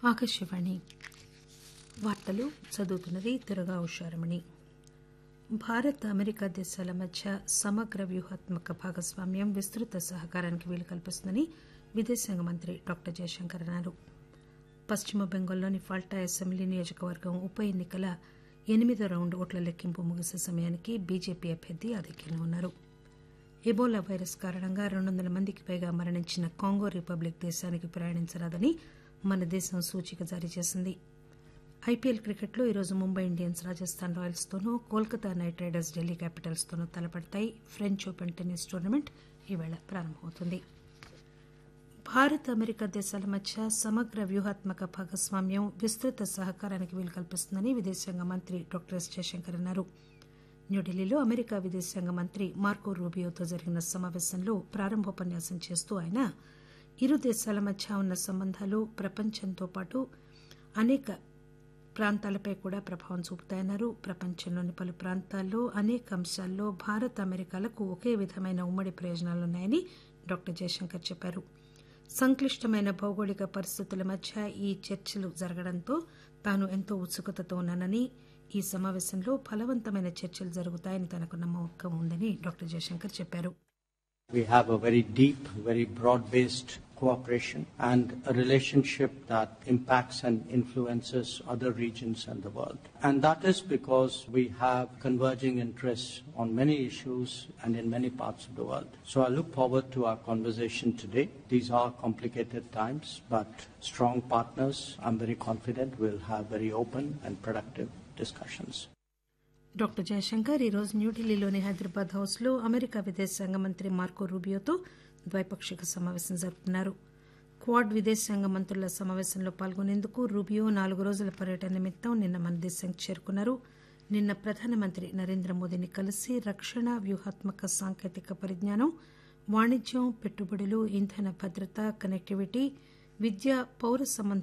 ఆకాశవాణి వార్తలు చదువుతున్నది దుర్గా ఉషారమణి భారత్ అమెరికా దేశాల మధ్య సమగ్ర వ్యూహాత్మక భాగస్వామ్యం విస్తృత సహకారానికి వీలు కల్పిస్తుందని విదేశాంగ మంత్రి డాక్టర్ జయశంకర్ అన్నారు పశ్చిమ బెంగాల్లోని ఫాల్టా అసెంబ్లీ నియోజకవర్గం ఉప ఎన్నికల ఎనిమిదో రౌండ్ ఓట్ల లెక్కింపు ముగిసే సమయానికి బీజేపీ అభ్యర్థి ఆధిక్యంలో ఉన్నారు ఎబోలా వైరస్ కారణంగా రెండు వందల మందికి పైగా మరణించిన కాంగో రిపబ్లిక్ దేశానికి ప్రయాణించరాదని మన దేశం సూచిక జారీ చేసింది ఐపీఎల్ క్రికెట్లో ఈరోజు ముంబై ఇండియన్స్ రాజస్థాన్ రాయల్స్ తోనూ Kolkata Knight Riders Delhi Capitals తోనూ తలపడతాయి ఫ్రెంచ్ ఓపెన్ టెన్నిస్ టోర్నమెంట్ ఈవేళ ప్రారంభమవుతుంది భారత్ అమెరికా దేశాల మధ్య సమగ్ర వ్యూహాత్మక భాగస్వామ్యం విస్తృత సహకారానికి వీలు కల్పిస్తుందని విదేశాంగ మంత్రి డాక్టర్ ఎస్ జయశంకర్ అన్నారు న్యూఢిల్లీలో అమెరికా విదేశాంగ మంత్రి మార్కో రూబియోతో జరిగిన సమాపేశంలో ప్రారంభోపన్యాసం చేస్తూ ఆయన ఇరు దేశాల మధ్య ఉన్న సంబంధాలు ప్రపంచంతో పాటు అనేక ప్రాంతాలపై కూడా ప్రభావం చూపుతాయన్నారు ప్రపంచంలోని పలు ప్రాంతాల్లో అనేక అంశాల్లో భారత్ అమెరికాలకు ఒకే విధమైన ఉమ్మడి ప్రయోజనాలున్నాయని డాక్టర్ జయశంకర్ చెప్పారు సంక్లిష్టమైన భౌగోళిక పరిస్థితుల మధ్య ఈ చర్చలు జరగడంతో తాను ఎంతో ఉత్సుకతతో ఉన్నానని ఈ సమాపేశంలో ఫలవంతమైన చర్చలు జరుగుతాయని తనకు నమ్మకం ఉందని డాక్టర్ జయశంకర్ చెప్పారు We have a very deep, very broad-based cooperation and a relationship that impacts and influences other regions and the world. And that is because we have converging interests on many issues and in many parts of the world. So I look forward to our conversation today. These are complicated times, but strong partners, I'm very confident, will have very open and productive discussions. Doctor Jaishankar ఈరోజు న్యూఢిల్లీలోని Hyderabad house లో America విదేశాంగ మంత్రి Marco రూబియోతో ద్వైపాక్షిక సమాపేశం జరుపుతున్నారు quad విదేశాంగ మంత్రుల సమాపేశంలో పాల్గొనేందుకు రూబియో నాలుగు రోజుల పర్యటన నిమిత్తం నిన్న మన దేశానికి చేరుకున్నారు నిన్న ప్రధానమంత్రి నరేంద్ర మోదీని కలిసి రక్షణ వ్యూహాత్మక సాంకేతిక పరిజ్ఞానం వాణిజ్యం పెట్టుబడులు ఇంధన భద్రత కనెక్టివిటీ విద్య పౌర సంబంధ